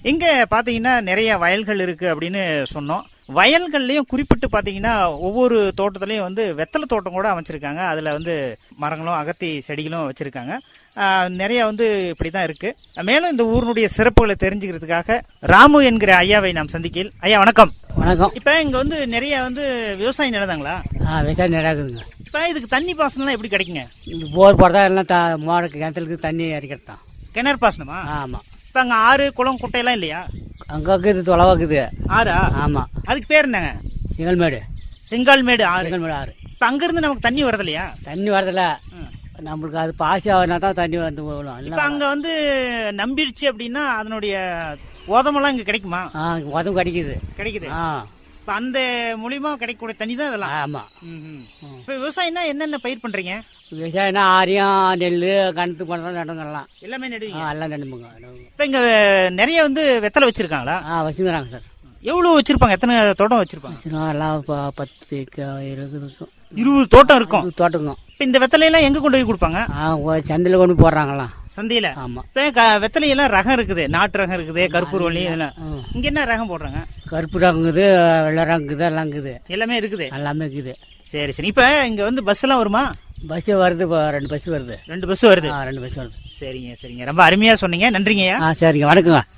இங்க பாத்தீங்கன்னா நிறைய வயல்கள் இருக்கு அப்படின்னு சொன்னோம் வயல்கள்லயும் குறிப்பிட்டு பாத்தீங்கன்னா ஒவ்வொரு தோட்டத்திலயும் வந்து வெத்தலை தோட்டம் கூட அமைச்சிருக்காங்க அதுல வந்து மரங்களும் அகத்தி செடிகளும் வச்சிருக்காங்க ஆஹ், நிறைய வந்து இப்படிதான் இருக்கு மேலும் இந்த ஊரினுடைய சிறப்புகளை தெரிஞ்சுக்கிறதுக்காக ராமு என்கிற ஐயாவை நாம் சந்திக்கையில் ஐயா வணக்கம் வணக்கம் இப்ப இங்க வந்து நிறைய வந்து விவசாயம் நடந்தாங்களா ஆ விவசாயம் நிறையா இருக்குதுங்க இப்ப இதுக்கு தண்ணி பாசனம்லாம் எப்படி கிடைக்குங்க இந்த போர் போடுறதா எல்லாம் த மாடு கிணத்துக்கு தண்ணி இறக்கிறது தான் கிணறு பாசனமா ஆமாம் இப்ப அங்க ஆறு குளம் குட்டையெல்லாம் இல்லையா அங்கே இருக்குது தொலைவாக்குது ஆறா ஆமாம் அதுக்கு பேர் என்னங்க சிங்கல்மேடு செங்கால்மேடு ஆறு சிங்கல்மேடு ஆறு இப்ப அங்கிருந்து நமக்கு தண்ணி வரது இல்லையா தண்ணி வரதில்ல ம். நம்மளுக்கு அது பாசி ஆகுனா தான் தண்ணி வந்து விழும் இப்ப இல்லை அங்க வந்து நம்பிடுச்சு அப்படின்னா அதனுடைய ஓதமெல்லாம் இங்க கிடைக்குமா ஆ உதவும் கிடைக்குது கிடைக்குது ஆ இப்ப அந்த மூலியமா கிடைக்கக்கூடிய தண்ணி தான் இதெல்லாம் ஆமாம் ம்ஹும். இப்ப விவசாயம்னா என்னென்ன பயிர் பண்றீங்க விவசாயம்னா ஆரியம் நெல் கணத்து பண்ணுறோம் நடுங்கலாம் எல்லாமே ஆ நடுவீங்க எல்லாம் நடுமுங்க இப்ப இங்க நிறைய வந்து வெத்தலை வச்சிருக்காங்களா ஆ வச்சுக்கிறாங்க சார் எவ்வளவு வச்சிருப்பாங்க எத்தனை தோட்டம் வச்சிருப்பாங்க வச்சுருக்கோம் எல்லாம் இப்போ பத்து க- இருபது இருக்கும் இருபது தோட்டம் இருக்கும் இது தோட்டங்க இப்ப இந்த வெத்தலையெல்லாம் எங்க கொண்டு போய் கொடுப்பாங்க ஆ சந்தையில் கொண்டு போடுறாங்களாம் சந்தையில ஆமாம் இப்ப க- வெத்தலையெல்லாம் ரகம் இருக்குது நாட்டு ரகம் இருக்குது கருப்பூர் வள்ளி இதெல்லாம் ம். இங்க என்ன ரகம் போடுறாங்க கருப்பு ரங்குது வெள்ளை ரங்குது எல்லாம் இருக்குது எல்லாமே இருக்குது எல்லாமே இருக்குது சரி சரி இப்ப இங்க வந்து பஸ் எல்லாம் வருமா பஸ் வருது இப்போ ரெண்டு பஸ் வருது ரெண்டு பஸ் வருது ஆ ரெண்டு பஸ் வருது சரிங்க சரிங்க ரொம்ப அருமையா சொன்னீங்க நன்றிங்கய்யா ஆ சரிங்க வணக்கங்க